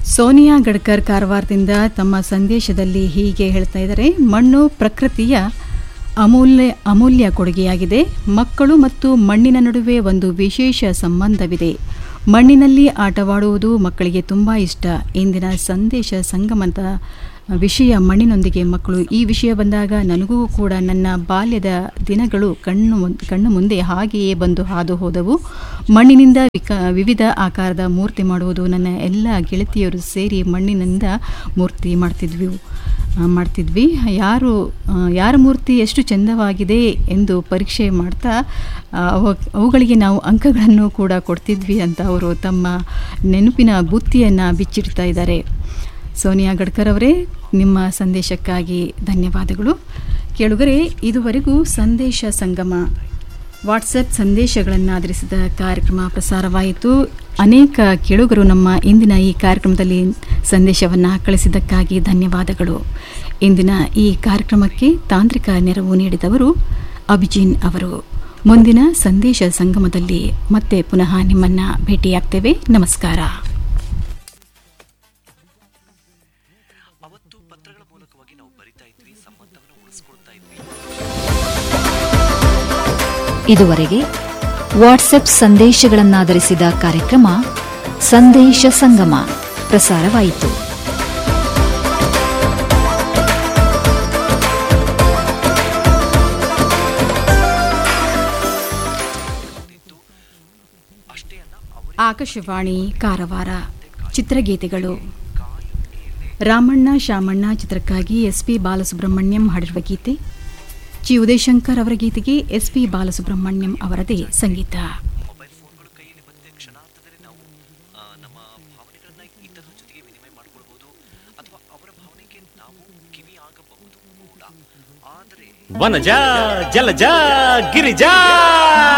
ಸೋನಿಯಾ ಗಡ್ಕರ್ ಕಾರವಾರದಿಂದ ತಮ್ಮ ಸಂದೇಶದಲ್ಲಿ ಹೀಗೆ ಹೇಳ್ತಾ ಇದ್ದಾರೆ ಮಣ್ಣು ಪ್ರಕೃತಿಯ ಅಮೂಲ್ಯ ಅಮೂಲ್ಯ ಕೊಡುಗೆಯಾಗಿದೆ ಮಕ್ಕಳು ಮತ್ತು ಮಣ್ಣಿನ ನಡುವೆ ಒಂದು ವಿಶೇಷ ಸಂಬಂಧವಿದೆ ಮಣ್ಣಿನಲ್ಲಿ ಆಟವಾಡುವುದು ಮಕ್ಕಳಿಗೆ ತುಂಬ ಇಷ್ಟ ಇಂದಿನ ಸಂದೇಶ ಸಂಗಮದ ವಿಷಯ ಮಣ್ಣಿನೊಂದಿಗೆ ಮಕ್ಕಳು ಈ ವಿಷಯ ಬಂದಾಗ ನನಗೂ ಕೂಡ ನನ್ನ ಬಾಲ್ಯದ ದಿನಗಳು ಕಣ್ಣು ಮುಂ- ಕಣ್ಣು ಮುಂದೆ ಹಾಗೆಯೇ ಬಂದು ಹಾದು ಹೋದವು ಮಣ್ಣಿನಿಂದ ವಿಕ ವಿವಿಧ ಆಕಾರದ ಮೂರ್ತಿ ಮಾಡುವುದು ನನ್ನ ಎಲ್ಲ ಗೆಳತಿಯರು ಸೇರಿ ಮಣ್ಣಿನಿಂದ ಮೂರ್ತಿ ಮಾಡ್ತಿದ್ವಿ ಆ, ಮಾಡ್ತಿದ್ವಿ ಯಾರು ಆ, ಯಾರ ಮೂರ್ತಿ ಎಷ್ಟು ಚೆಂದವಾಗಿದೆ ಎಂದು ಪರೀಕ್ಷೆ ಮಾಡ್ತಾ ಆ, ಅವ- ಅವುಗಳಿಗೆ ನಾವು ಅಂಕಗಳನ್ನು ಕೂಡ ಕೊಡ್ತಿದ್ವಿ ಅಂತ ಅವರು ತಮ್ಮ ನೆನಪಿನ ಬುತ್ತಿಯನ್ನು ಬಿಚ್ಚಿಡ್ತಾ ಇದ್ದಾರೆ ಸೋನಿಯಾ ಗಡ್ಕರ್ ಅವರೇ ನಿಮ್ಮ ಸಂದೇಶಕ್ಕಾಗಿ ಧನ್ಯವಾದಗಳು ಕೇಳುಗರೆ ಇದುವರೆಗೂ ಸಂದೇಶ ಸಂಗಮ ವಾಟ್ಸಪ್ ಸಂದೇಶಗಳನ್ನು ಆಧರಿಸಿದ ಕಾರ್ಯಕ್ರಮ ಪ್ರಸಾರವಾಯಿತು ಅನೇಕ ಕೇಳುಗರು ನಮ್ಮ ಇಂದಿನ ಈ ಕಾರ್ಯಕ್ರಮದಲ್ಲಿ ಸಂದೇಶವನ್ನು ಕಳಿಸಿದ್ದಕ್ಕಾಗಿ ಧನ್ಯವಾದಗಳು ಇಂದಿನ ಈ ಕಾರ್ಯಕ್ರಮಕ್ಕೆ ತಾಂತ್ರಿಕ ನೆರವು ನೀಡಿದವರು ಅಭಿಜಿನ್ ಅವರು ಮುಂದಿನ ಸಂದೇಶ ಸಂಗಮದಲ್ಲಿ ಮತ್ತೆ ಪುನಃ ನಿಮ್ಮನ್ನು ಭೇಟಿಯಾಗ್ತೇವೆ ನಮಸ್ಕಾರ ಅವತ್ತು ಪತ್ರಗಳ ಮೂಲಕವಾಗಿ ನಾವು ಬರಿತಾ ಇದ್ವಿ ಸಂಬಂಧವನ್ನು ಉಳಿಸ್ಕೊಳ್ತಾ ಇದ್ವಿ ಇದುವರೆಗೆ ವಾಟ್ಸ್ಆಪ್ ಸಂದೇಶಗಳನ್ನಾಧರಿಸಿದ ಕಾರ್ಯಕ್ರಮ ಸಂದೇಶ ಸಂಗಮ ಪ್ರಸಾರವಾಯಿತು ಅಷ್ಟೇ ಅಲ್ಲ ಅವರೇ ಆಕಾಶವಾಣಿ ಕಾರವಾರ ಚಿತ್ರಗೀತೆಗಳು ರಾಮಣ್ಣ ಶಾಮಣ್ಣ ಚಿತ್ರಕ್ಕಾಗಿ ಎಸ್ ಪಿ ಬಾಲಸುಬ್ರಹ್ಮಣ್ಯಂ ಹಾಡಿರುವ ಗೀತೆ ಜಿ ಉದಯಶಂಕರ್ ಅವರ ಗೀತೆಗೆ ಎಸ್ ಪಿ ಬಾಲಸುಬ್ರಹ್ಮಣ್ಯಂ ಅವರದೇ ಸಂಗೀತ ಮೊಬೈಲ್ ಫೋನ್ಗಳು ಕೈಯಲ್ಲಿ ಬಂದ ಕ್ಷಣಾರ್ಧದಲ್ಲಿ ನಾವು ಆ, ನಮ್ಮ ಭಾವನೆಗಳನ್ನ ಇತರರ ಜೊತೆಗೆ ವಿನಿಮಯ ಮಾಡ್ಕೊಳ್ಬಹುದು ಅಥವಾ ಅವರ ಭಾವನೆಗೆ ನಾವು ಕಿವಿ ಆಗಬಹುದು ಕೂಡ ಆದರೆ ವನಜ ಜಲಜ ಗಿರಿಜಾ